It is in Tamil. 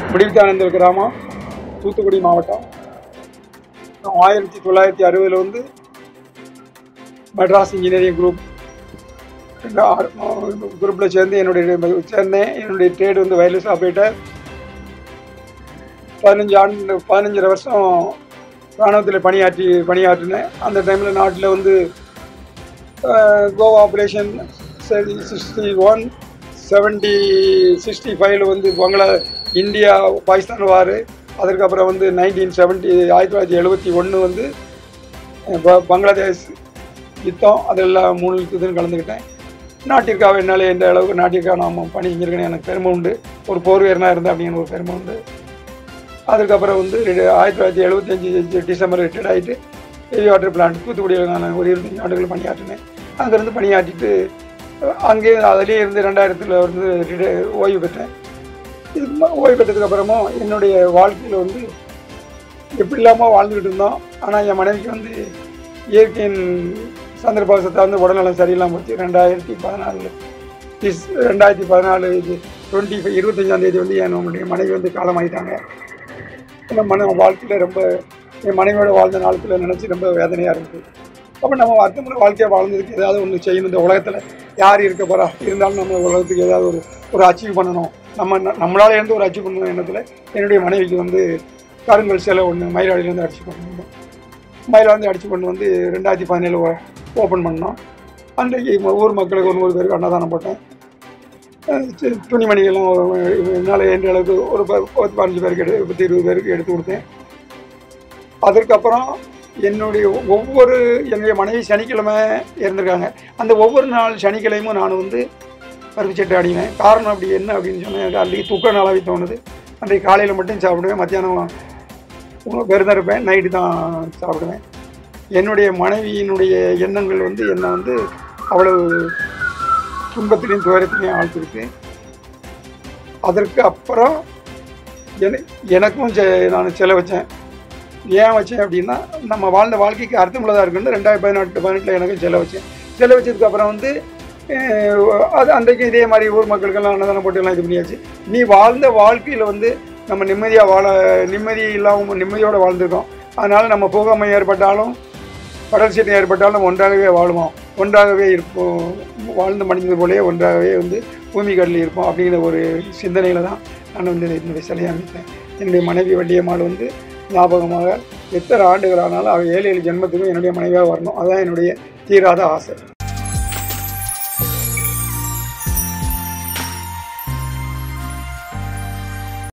முடிவித்தானந்தர் கிராமம் தூத்துக்குடி மாவட்டம் ஆயிரத்தி தொள்ளாயிரத்தி அறுபதில் வந்து மெட்ராஸ் இன்ஜினியரிங் குரூப் குரூப்பில் சேர்ந்து என்னுடைய சேர்ந்தேன் என்னுடைய ட்ரேடு வந்து வயர்லெஸ் ஆப்ரேட்டர் பதினஞ்சு ஆண்டு பதினஞ்சரை வருஷம் இராணுவத்தில் பணியாற்றி பணியாற்றினேன் அந்த டைமில் நாட்டில் வந்து அஹ், Goa operation sixty one seventy sixty ஃபைவ்ல வந்து பங்களா இந்தியா பாகிஸ்தான் வார் அதற்கப்புறம் வந்து நைன்டீன் செவன்ட்டி ஆயிரத்தி தொள்ளாயிரத்தி எழுபத்தி ஒன்று வந்து அஹ், ப- பங்களாதேஷ் யுத்தம் அதெல்லாம் மூணு யுத்தத்திலும் கலந்துக்கிட்டேன் நாட்டிற்காக என்னால் எந்த அளவுக்கு நாட்டிற்காக நாம் பணி செஞ்சிருக்கேன்னு எனக்கு பெருமை உண்டு ஒரு போர் வீரனாக இருந்தேன் அப்படின்னு ஒரு பெருமை உண்டு அதுக்கப்புறம் வந்து ரெண்டு- ஆயிரத்தி தொள்ளாயிரத்தி எழுபத்தஞ்சி டிசம்பர் ரிட்டையர்ட் ஆகிட்டு ஹெவி வாட்டர் பிளான்ட் தூத்துக்குடியில் நான் ஒரு இருபத்தஞ்சு ஆண்டுகள் பணியாற்றினேன் அங்கேருந்து பணியாற்றிட்டு அஹ், அங்கேயே அதிலே இருந்து ரெண்டாயிரத்தில் வந்து ரிட்டை- ஓய்வு பெற்றேன் இது ம- ஓய்வு பெற்றதுக்கு அப்புறமும் என்னுடைய வாழ்க்கையில் வந்து எப்படி இல்லாமல் வாழ்ந்துக்கிட்டு இருந்தோம் ஆனால் என் மனைவிக்கு வந்து இயற்கையின் சந்தர்ப்பத்தை வந்து உடல்நலம் சரியில்லாமல் போச்சு ரெண்டாயிரத்தி பதினாலில் டிஸ் ரெண்டாயிரத்தி பதினாலு இது டுவெண்ட்டி ஃபைவ் இருபத்தஞ்சாம் தேதி வந்து என் நம்முடைய மனைவி வந்து காலமாயிட்டாங்க நம்ம மன வாழ்க்கையில் ரொம்ப என் மனைவியோட வாழ்ந்த நாளத்தில் நினச்சி ரொம்ப வேதனையாக இருந்தது அப்போ நம்ம அர்த்தமுள்ள வாழ்க்கையை வாழ்ந்ததுக்கு ஏதாவது ஒன்று செய்யணும் இந்த உலகத்தில் யார் இருக்க போகிறா இருந்தாலும் நம்ம உலகத்துக்கு ஏதாவது ஒரு ஒரு அச்சீவ் பண்ணணும் நம்ம ந- நம்மளால இருந்து ஒரு அச்சீவ் பண்ணணும் எண்ணத்தில் என்னுடைய மனைவிக்கு வந்து கருங்கல் சிலை ஒன்று மயிலாடியிலேருந்து அடிச்சு கொண்டு வந்தோம் மயிலாடி அடிச்சு கொண்டு வந்து ரெண்டாயிரத்தி பதினேழு ஓப்பன் பண்ணோம் அன்றைக்கு ம- ஊர் மக்களுக்கு ஒரு நூறு பேருக்கு அன்னதானம் போட்டேன் அஹ் சி- துணிமணிகள்லாம் ஒரு- என்னால் என்ற அளவுக்கு ஒரு ப- பத்து பதினஞ்சு பேருக்கு எடு பத்து இருபது பேருக்கு எடுத்து கொடுத்தேன் அதற்கப்புறம் என்னுடைய ஒவ்வொரு என்னுடைய மனைவி சனிக்கிழமை இருந்திருக்காங்க அந்த ஒவ்வொரு நாள் சனிக்கிழமையும் நான் வந்து பருப்பு சட்டை அடிவேன் காரணம் அப்படி என்ன அப்படின்னு சொன்னால் எனக்கு அன்றைக்கி தூக்க நாளாகவே தோணுது அன்றைக்கு காலையில் மட்டும் சாப்பிடுவேன் மத்தியானம் உணவு விரதம் இருப்பேன் நைட்டு தான் சாப்பிடுவேன் என்னுடைய மனைவியினுடைய எண்ணங்கள் வந்து என்னை வந்து அவ்வளவு துன்பத்திலையும் துயரத்திலையும் ஆழ்த்திருக்கு அதற்கு அப்புறம் என- எனக்கும் செ- நான் செல வச்சேன் ஏன் வச்சேன் அப்படின்னா நம்ம வாழ்ந்த வாழ்க்கைக்கு அர்த்தமுள்ளதாக இருக்குன்னு ரெண்டாயிரத்தி பதினெட்டு பதினெட்டில் எனக்கும் செல வச்சேன் செல வச்சதுக்கு அப்புறம் வந்து அஹ், அது அன்றைக்கு இதே மாதிரி ஊர் மக்களுக்கெல்லாம் அன்னதானம் போட்டு எல்லாம் இது பண்ணியாச்சு நீ வாழ்ந்த வாழ்க்கையில் வந்து நம்ம நிம்மதியாக வாழ நிம்மதி இல்லாமல் நிம்மதியோடு வாழ்ந்துருக்கோம் அதனால் நம்ம போகாமை ஏற்பட்டாலும் கடல் சீட்டம் ஏற்பட்டாலும் நம்ம ஒன்றாகவே வாழுவோம் ஒன்றாகவே இருப்போம் வாழ்ந்து மனிதது போலயே ஒன்றாகவே வந்து பூமி கடலில் இருப்போம் அப்படிங்கிற ஒரு சிந்தனையில் தான் நான் வந்து என்னுடைய சிலையை அமைத்தேன் என்னுடைய மனைவி வள்ளியம்மாள் வந்து ஞாபகமாக எத்தனை ஆண்டுகள் ஆனாலும் அவள் ஏழு ஏழு ஜென்மத்துக்கும் என்னுடைய மனைவியாக வரணும் அதுதான் என்னுடைய தீராத ஆசை